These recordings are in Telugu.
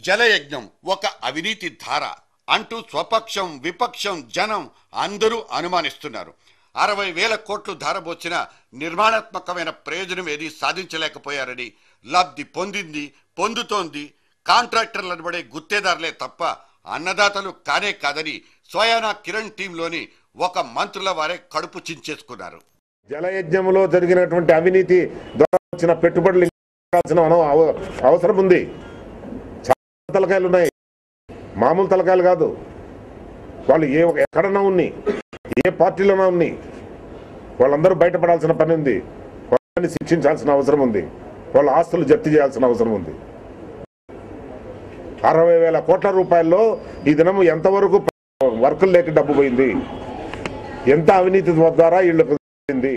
జలయజ్ఞం ఒక అవినీతి ధార అంటూ స్వపక్షం విపక్షం జనం అందరూ అనుమానిస్తున్నారు అరవై వేల కోట్లు ధారబోచిన నిర్మాణాత్మకమైన ప్రయోజనం ఏది సాధించలేకపోయారని లబ్ధి పొందింది పొందుతోంది కాంట్రాక్టర్లు అనబడే గుత్తేదారులే తప్ప అన్నదాతలు కానే కాదని స్వయానా కిరణ్ టీంలోని ఒక మంత్రుల వారే కడుపు చించేసుకున్నారు జలయజ్ఞంలో జరిగినటువంటి అవినీతి ద్వారా వచ్చిన పెట్టుబడులు ఇంకాల్సిన అన- అవ- అవసరం ఉంది చాలా తలకాయలు ఉన్నాయి మామూలు తలకాయలు కాదు వాళ్ళు ఏ ఎక్కడన్నా ఉన్ని ఏ పార్టీలోనా ఉన్ని వాళ్ళందరూ బయటపడాల్సిన పని ఉంది వాళ్ళని శిక్షించాల్సిన అవసరం ఉంది వాళ్ళ ఆస్తులు జప్తు చేయాల్సిన అవసరం ఉంది అరవై వేల కోట్ల రూపాయల్లో ఈ దినం ఎంతవరకు వర్కులు లేక డబ్బు పోయింది ఎంత అవినీతి ద్వారా వీళ్ళకు పోయింది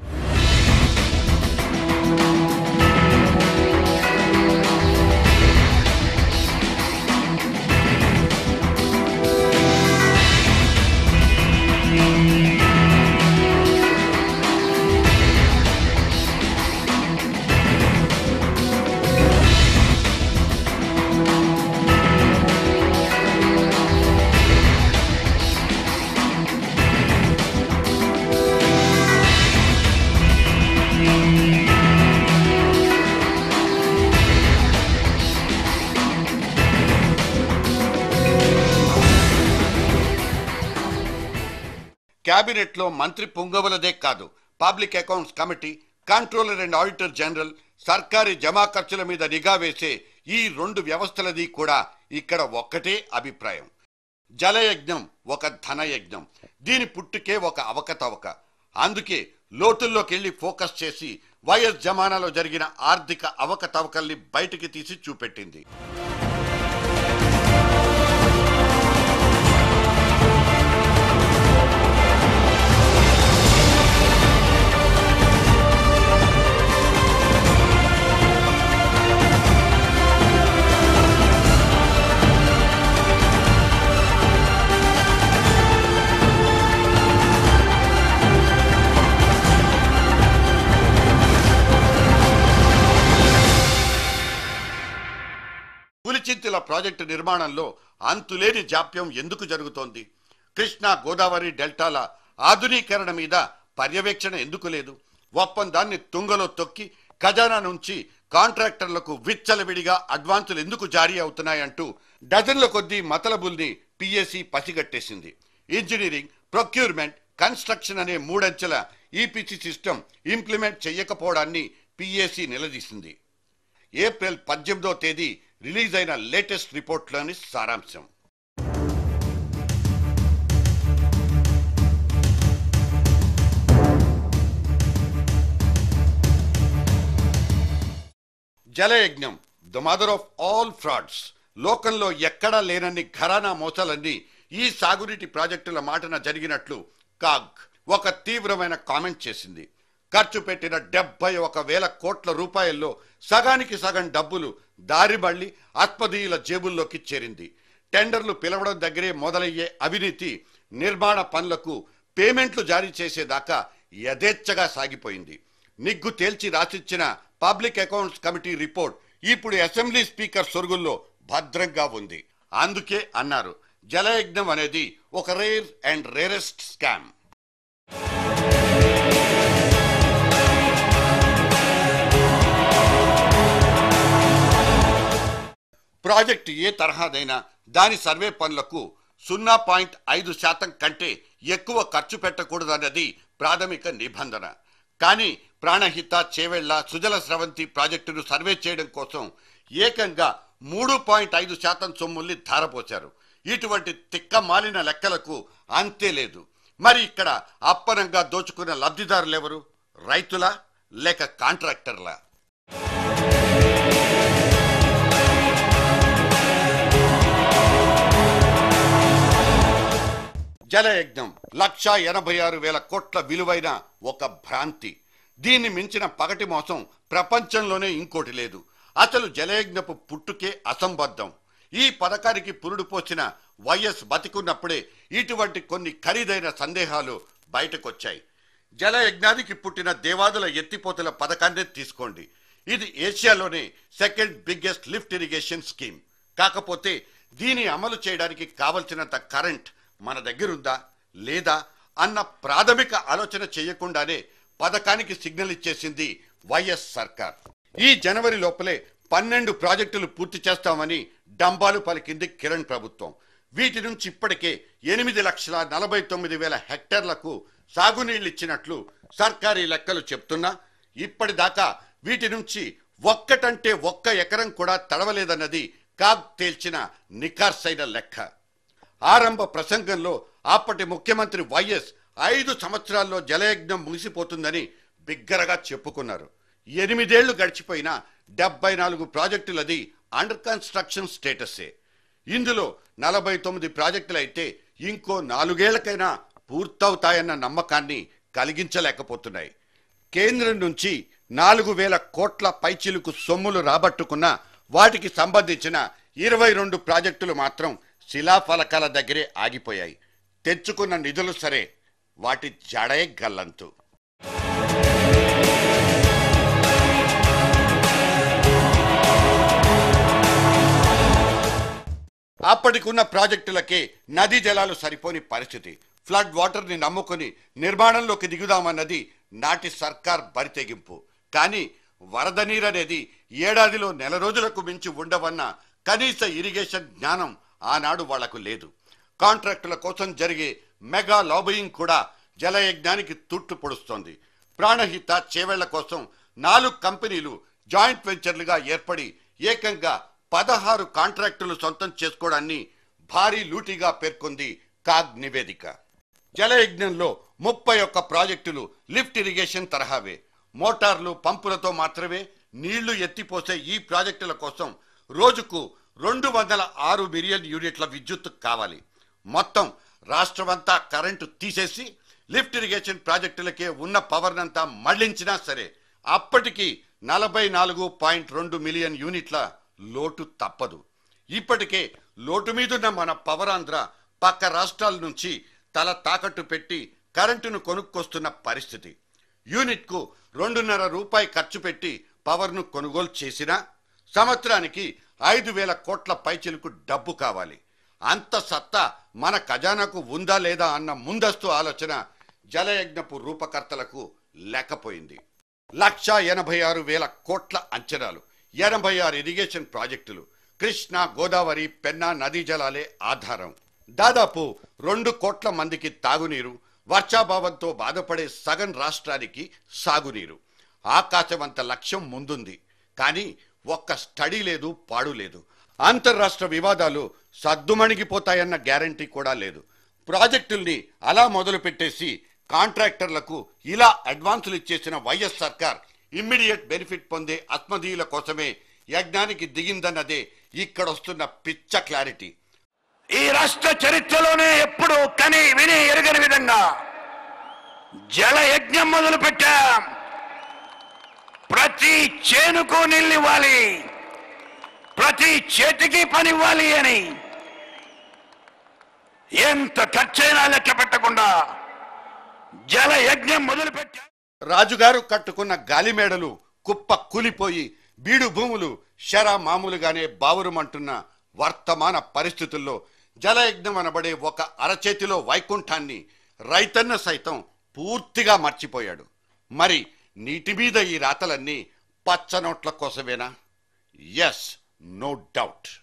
కేబినెట్ లో మంత్రి పొంగవలదే కాదు public accounts committee controller and auditor general సర్కారీ జమా ఖర్చుల మీద నిఘా వేసే ఈ రెండు వ్యవస్థలది కూడా ఇక్కడ ఒక్కటే అభిప్రాయం జలయజ్ఞం ఒక ధనయజ్ఞం దీని పుట్టుకే ఒక అవకతవక అందుకే లోతుల్లోకి వెళ్ళి ఫోకస్ చేసి వైఎస్ జమానాలో జరిగిన ఆర్థిక అవకతవకల్ని బయటికి తీసి చూపెట్టింది పులిచింతల ప్రాజెక్టు నిర్మాణంలో అంతులేని జాప్యం ఎందుకు జరుగుతోంది కృష్ణా గోదావరి డెల్టాల ఆధునీకరణ మీద పర్యవేక్షణ ఎందుకు లేదు ఒప్పందాన్ని తుంగలో తొక్కి ఖజానా నుంచి కాంట్రాక్టర్లకు విచ్చలవిడిగా అడ్వాన్సులు ఎందుకు జారీ అవుతున్నాయంటూ డజన్ల కొద్దీ మతలబుల్ని పిఎస్సి పసిగట్టేసింది ఇంజనీరింగ్ ప్రొక్యూర్మెంట్ కన్స్ట్రక్షన్ అనే మూడంచెల ఈపీసీ సిస్టమ్ ఇంప్లిమెంట్ చేయకపోవడాన్ని పిఎస్సి నిలదీసింది ఏప్రిల్ పద్దెనిమిదో తేదీ రిలీజ్ అయిన లేటెస్ట్ రిపోర్ట్లోని సారాంశం Jalayagnam the mother of all frauds లోకంలో ఎక్కడా లేనన్ని ఘరానా మోసాలన్నీ ఈ సాగునీటి ప్రాజెక్టుల మాటన జరిగినట్లు కాగ్ ఒక తీవ్రమైన కామెంట్ చేసింది ఖర్చు పెట్టిన డెబ్బై ఒక వేల కోట్ల రూపాయల్లో సగానికి సగం డబ్బులు దారి మళ్ళీ ఆత్మదీయుల జేబుల్లోకి చేరింది టెండర్లు పిలవడం దగ్గరే మొదలయ్యే అవినీతి నిర్మాణ పనులకు పేమెంట్లు జారీ చేసేదాకా యథేచ్ఛగా సాగిపోయింది నిగ్గు తేల్చి రాసిచ్చిన పబ్లిక్ అకౌంట్స్ కమిటీ రిపోర్ట్ ఇప్పుడు అసెంబ్లీ స్పీకర్ సొరుగుల్లో భద్రంగా ఉంది అందుకే అన్నారు జలయజ్ఞం అనేది ఒక rare and rarest scam project ఏ తరహాదైనా దాని సర్వే పనులకు సున్నా పాయింట్ ఐదు శాతం కంటే ఎక్కువ ఖర్చు పెట్టకూడదన్నది ప్రాథమిక నిబంధన కానీ ప్రాణహిత చేవెళ్ల సుజల స్రవంతి ప్రాజెక్టును సర్వే చేయడం కోసం ఏకంగా మూడు పాయింట్ ఐదు శాతం సొమ్ముల్ని ధారపోశారు ఇటువంటి తిక్క మాలిన లెక్కలకు అంతే లేదు మరి ఇక్కడ అప్పనంగా దోచుకున్న లబ్ధిదారులెవరు రైతులా లేక కాంట్రాక్టర్లా జలయజ్ఞం లక్ష ఎనభై ఆరు వేల కోట్ల విలువైన ఒక భ్రాంతి దీన్ని మించిన పగటి మోసం ప్రపంచంలోనే ఇంకోటి లేదు అసలు జలయజ్ఞపు పుట్టుకే అసంబద్ధం ఈ పథకానికి పురుడు పోసిన వైఎస్ బతికున్నప్పుడే ఇటువంటి కొన్ని ఖరీదైన సందేహాలు బయటకొచ్చాయి జలయజ్ఞానికి పుట్టిన దేవాదుల ఎత్తిపోతల పథకాన్నే తీసుకోండి ఇది ఏషియాలోనే second biggest lift irrigation scheme కాకపోతే దీని అమలు చేయడానికి కావలసినంత కరెంట్ మన దగ్గరుందా లేదా అన్న ప్రాథమిక ఆలోచన చేయకుండానే పథకానికి సిగ్నల్ ఇచ్చేసింది వైఎస్ సర్కార్ ఈ జనవరి లోపలే పన్నెండు ప్రాజెక్టులు పూర్తి చేస్తామని డంబాలు పలికింది కిరణ్ ప్రభుత్వం వీటి నుంచి ఇప్పటికే ఎనిమిది లక్షల నలభై తొమ్మిది వేల హెక్టార్లకు సాగునీళ్లు ఇచ్చినట్లు సర్కారీ లెక్కలు చెప్తున్నా ఇప్పటిదాకా వీటి నుంచి ఒక్కటంటే ఒక్క ఎకరం కూడా తడవలేదన్నది కాగ్ తేల్చిన నికార్సైన లెక్క ఆరంభ ప్రసంగంలో అప్పటి ముఖ్యమంత్రి వైఎస్ ఐదు సంవత్సరాల్లో జలయజ్ఞం ముగిసిపోతుందని బిగ్గరగా చెప్పుకున్నారు ఎనిమిదేళ్లు గడిచిపోయినా డెబ్బై నాలుగు ప్రాజెక్టులది అండర్ కన్స్ట్రక్షన్ స్టేటసే ఇందులో నలభై తొమ్మిది ప్రాజెక్టులైతే ఇంకో నాలుగేళ్లకైనా పూర్తవుతాయన్న నమ్మకాన్ని కలిగించలేకపోతున్నాయి కేంద్రం నుంచి నాలుగు వేల కోట్ల పైచిలుకు సొమ్ములు రాబట్టుకున్న వాటికి సంబంధించిన ఇరవై రెండు ప్రాజెక్టులు మాత్రం శిలాఫలకాల దగ్గరే ఆగిపోయాయి తెచ్చుకున్న నిధులు సరే వాటి జడే గల్లంతు అప్పటికున్న ప్రాజెక్టులకే నదీ జలాలు సరిపోని పరిస్థితి ఫ్లడ్ వాటర్ ని నమ్ముకుని నిర్మాణంలోకి దిగుదామన్నది నాటి సర్కార్ బరితెగింపు కానీ వరద నీరనేది ఏడాదిలో నెల రోజులకు మించి ఉండవన్న కనీస ఇరిగేషన్ జ్ఞానం ఆనాడు వాళ్లకు లేదు కాంట్రాక్టుల కోసం జరిగే మెగా లాబియింగ్ కూడా జలయజ్ఞానికి తుట్టు పొడుస్తోంది ప్రాణహిత చేవేళ్ల కోసం నాలుగు కంపెనీలు జాయింట్ వెంచర్లుగా ఏర్పడి ఏకంగా పదహారు కాంట్రాక్టులు సొంతం చేసుకోవడాన్ని భారీ లూటీగా పేర్కొంది కాగ్ నివేదిక జలయజ్ఞంలో ముప్పై ఒక్క ప్రాజెక్టులు లిఫ్ట్ ఇరిగేషన్ తరహావే మోటార్లు పంపులతో మాత్రమే నీళ్లు ఎత్తిపోసే ఈ ప్రాజెక్టుల కోసం రోజుకు రెండు వందల ఆరు మిలియన్ యూనిట్ల విద్యుత్ కావాలి మొత్తం రాష్ట్రమంతా కరెంటు తీసేసి లిఫ్ట్ ఇరిగేషన్ ప్రాజెక్టులకే ఉన్న పవర్నంతా మళ్లించినా సరే అప్పటికి నలభై నాలుగు పాయింట్ రెండు మిలియన్ యూనిట్ల లోటు తప్పదు ఇప్పటికే లోటు మీదున్న మన పవరాంధ్ర పక్క రాష్ట్రాల నుంచి తల తాకట్టు పెట్టి కరెంటును కొనుక్కొస్తున్న పరిస్థితి యూనిట్కు రెండున్నర రూపాయి ఖర్చు పెట్టి పవర్ను కొనుగోలు చేసినా సంవత్సరానికి ఐదు వేల కోట్ల పైచిలకు డబ్బు కావాలి అంత సత్తా మన ఖజానాకు ఉందా లేదా అన్న ముందస్తు ఆలోచన జలయజ్ఞపు రూపకర్తలకు లేకపోయింది లక్ష ఎనభై ఆరు వేల కోట్ల అంచనాలు ఎనభై ఆరు ఇరిగేషన్ ప్రాజెక్టులు కృష్ణా గోదావరి పెన్నా నదీ జలాలే ఆధారం దాదాపు రెండు కోట్ల మందికి తాగునీరు వర్షాభావంతో బాధపడే సగం రాష్ట్రానికి సాగునీరు ఆకాశమంత లక్ష్యం ముందుంది కానీ ఒక్క స్టడీ లేదు పాడు లేదు అంతర్రాష్ట్ర వివాదాలు సద్దుమణిగిపోతాయన్న గ్యారంటీ కూడా లేదు ప్రాజెక్టుల్ని అలా మొదలు పెట్టేసి కాంట్రాక్టర్లకు ఇలా అడ్వాన్సులు ఇచ్చేసిన వైఎస్ సర్కార్ ఇమ్మీడియట్ బెనిఫిట్ పొందే ఆత్మధీయుల కోసమే యజ్ఞానికి దిగిందన్నదే ఇక్కడొస్తున్న పిచ్చ క్లారిటీ ఈ రాష్ట్ర చరిత్రలోనే ఎప్పుడు కని విని ఎరగని విధంగా జల యజ్ఞం మొదలు పెట్టాం ప్రతి చేనుకు నీళ్ళివ్వాలి ప్రతి చేతికి పనివ్వాలి అని ఎంత ఖర్చైనా లెక్క పెట్టకుండా జల యజ్ఞం మొదలు పెట్టాం రాజుగారు కట్టుకున్న గాలిమేడలు కుప్ప కూలిపోయి బీడు భూములు శర మామూలుగానే బావురుమంటున్న వర్తమాన పరిస్థితుల్లో జలయజ్ఞం అనబడే ఒక అరచేతిలో వైకుంఠాన్ని రైతన్న సైతం పూర్తిగా మర్చిపోయాడు మరి నీటి మీద ఈ రాతలన్నీ పచ్చనోట్ల కోసమేనా ఎస్ నో డౌట్